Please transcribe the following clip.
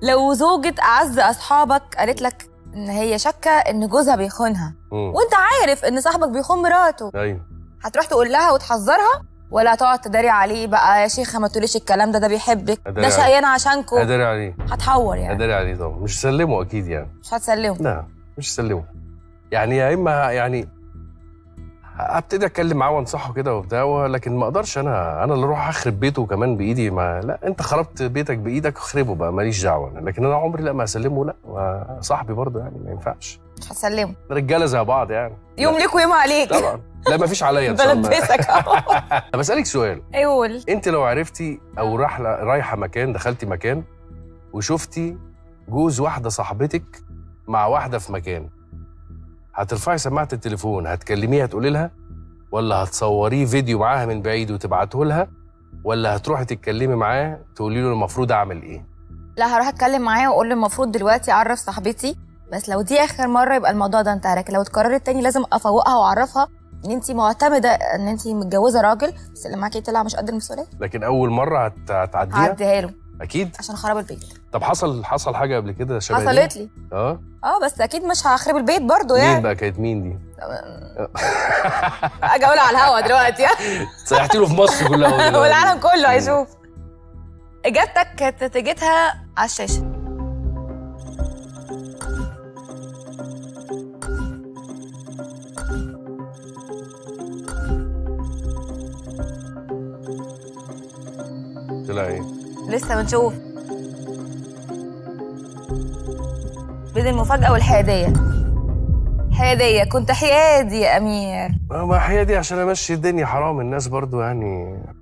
لو زوجة أعز أصحابك قالت لك إن هي شاكة إن جوزها بيخونها مم. وأنت عارف إن صاحبك بيخون مراته ايوه هتروح تقول لها وتحذرها ولا هتقعد تداري عليه بقى يا شيخة ما تقوليش الكلام ده ده بيحبك أداري ده عليه. شقيان عشانكو اداري عليه هتحور يعني اداري عليه طبعا مش سلمه اكيد يعني مش هتسلمه لا مش سلمه يعني يا اما يعني ابتدي اتكلم معاه وانصحه كده وبتاع لكن ما اقدرش انا انا اللي اروح اخرب بيته كمان بايدي ما لا انت خربت بيتك بايدك اخربه بقى ماليش دعوه لكن انا عمري لا ما اسلمه لا ما- صاحبي برضه يعني ما ينفعش مش هتسلمه رجاله زي بعض يعني يوم ليك ويوم عليك طبعا لا ما فيش عليا ان شاء الله بلبسك اهو طب اسالك سؤال قول انت لو عرفتي او راح رايحه مكان دخلتي مكان وشفتي جوز واحده صاحبتك مع واحده في مكان هترفعي سماعه التليفون هتكلميها تقولي لها ولا هتصوريه فيديو معاها من بعيد وتبعته لها ولا هتروحي تتكلمي معاه تقولي له المفروض اعمل ايه لا هروح اتكلم معاه واقول له المفروض دلوقتي اعرف صاحبتي بس لو دي اخر مره يبقى الموضوع ده انتهى لكن لو اتكررت تاني لازم افوقها واعرفها ان انت معتمده ان انت متجوزه راجل بس اللي معاكي طلع مش قد المسؤوليه لكن اول مره هت- هتعديها هعديها له اكيد عشان خراب البيت طب حصل حصل حاجه قبل كده شبه دي؟ حصلت لي اه اه بس اكيد مش هخرب البيت برضو مين يعني بقى كانت مين دي اجي اقولها على الهوا دلوقتي سيحتي له في مصر كلها هو دلوقتي. والعالم كله هيشوف اجابتك كانت نتيجتها على الشاشه طلع ايه لسه بنشوف بين المفاجأة والحيادية حيادية كنت حيادي يا أمير ما ما هي دي عشان امشي الدنيا حرام الناس برضو يعني